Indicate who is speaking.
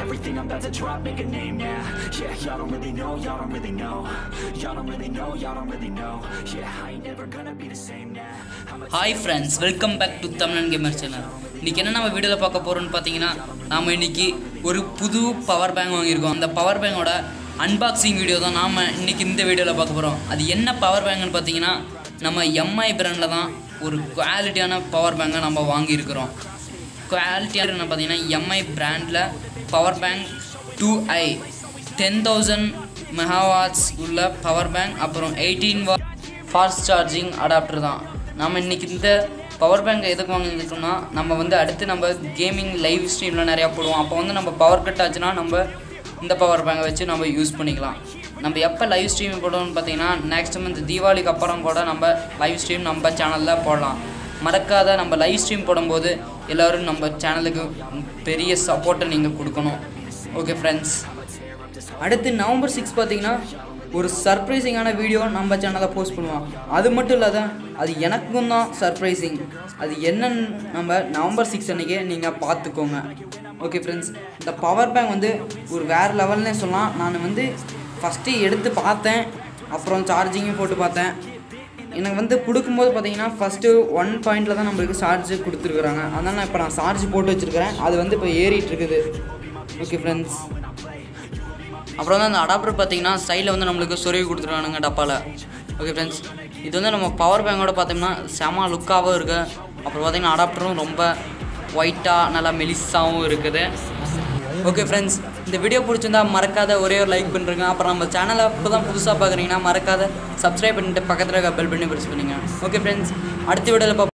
Speaker 1: everything I'm about to drop, make a name now Yeah, y'all don't really know, y'all don't really know Y'all don't really know, y'all don't really know Yeah, I ain't never gonna be the same now I'm a
Speaker 2: hi friends welcome back to Tamilan gamer channel இன்றைக்கி என்ன நம்ம வீடியோவில் பார்க்க போகிறோம்னு பார்த்தீங்கன்னா நாம் இன்றைக்கி ஒரு புது பவர் பேங்க் வாங்கியிருக்கோம் அந்த பவர் பேங்கோட அன்பாக்சிங் வீடியோ தான் நாம் இன்றைக்கி இந்த வீடியோவில் பார்க்க போகிறோம் அது என்ன பவர் பேங்க்னு பார்த்தீங்கன்னா நம்ம எம்ஐ பிராண்டில் தான் ஒரு குவாலிட்டியான பவர் பேங்கை நம்ம வாங்கியிருக்கிறோம் குவாலிட்டியான என்ன பார்த்தீங்கன்னா எம்ஐ பிராண்டில் power bank two I ten thousand megawatts உள்ள பவர் பேங்க் அப்புறம் eighteen watt fast charging adapter தான் நம்ம இன்றைக்கி இந்த பவர் பேங்க் எதுக்கு வாங்கியிருக்கோம்னா நம்ம வந்து அடுத்து நம்ம கேமிங் லைவ் ஸ்ட்ரீமில் நிறையா போடுவோம் அப்போ வந்து நம்ம பவர் கட் ஆச்சுன்னா நம்ம இந்த பவர் பேங்கை வச்சு நம்ம யூஸ் பண்ணிக்கலாம் நம்ம எப்போ லைவ் ஸ்ட்ரீம் போடுவோம்னு பார்த்தீங்கன்னா நெக்ஸ்ட் மந்த் தீபாவளிக்கு அப்புறம் கூட நம்ம லைவ் ஸ்ட்ரீம் நம்ம சேனலில் போடலாம் மறக்காத நம்ம லைவ் ஸ்ட்ரீம் போடும்போது எல்லோரும் நம்ம சேனலுக்கு பெரிய சப்போர்ட்டை நீங்கள் கொடுக்கணும் ஓகே ஃப்ரெண்ட்ஸ் அடுத்து நவம்பர் சிக்ஸ் பார்த்தீங்கன்னா ஒரு சர்ப்ரைசிங்கான வீடியோ நம்ம சேனலில் போஸ்ட் பண்ணுவோம் அது மட்டும் இல்லாத அது எனக்கும் தான் சர்ப்ரைசிங் அது என்னன்னு நம்ம நவம்பர் சிக்ஸ் அன்றைக்கி நீங்கள் பார்த்துக்கோங்க ஓகே ஃப்ரெண்ட்ஸ் இந்த பவர் பேங்க் வந்து ஒரு வேறு லெவல்னே சொல்லலாம் நான் வந்து ஃபஸ்ட்டு எடுத்து பார்த்தேன் அப்புறம் சார்ஜிங்கும் போட்டு பார்த்தேன் எனக்கு வந்து கொடுக்கும்போது பார்த்தீங்கன்னா ஃபஸ்ட்டு ஒன் பாயிண்டில் தான் நம்மளுக்கு சார்ஜ் கொடுத்துருக்குறாங்க அதனால் நான் இப்போ நான் சார்ஜ் போட்டு வச்சுருக்கிறேன் அது வந்து இப்போ ஏறிட்டு இருக்குது ஓகே ஃப்ரெண்ட்ஸ் அப்புறம் வந்து அந்த அடாப்டர் பார்த்தீங்கன்னா சைடில் வந்து நம்மளுக்கு சொருவி கொடுத்துருக்கானுங்க டப்பாவில் ஓகே ஃப்ரெண்ட்ஸ் இது வந்து நம்ம பவர் பேங்கோட பார்த்தோம்னா செம லுக்காகவும் இருக்குது அப்புறம் பார்த்தீங்கன்னா அடாப்டரும் ரொம்ப ஒயிட்டாக நல்லா மெலிஸாகவும் இருக்குது ஓகே ஃப்ரெண்ட்ஸ் இந்த வீடியோ பிடிச்சிருந்தா மறக்காத ஒரே ஒரு லைக் பண்ணுறேங்க அப்புறம் நம்ம சேனலை இப்போ தான் புதுசாக பார்க்குறீங்கன்னா மறக்காத சப்ஸ்கிரைப் பண்ணிட்டு பக்கத்தில் இருக்க பெல் பண்ணி ப்ரெஸ் பண்ணுங்க ஓகே ஃப்ரெண்ட்ஸ் அடுத்த வீடியோவில்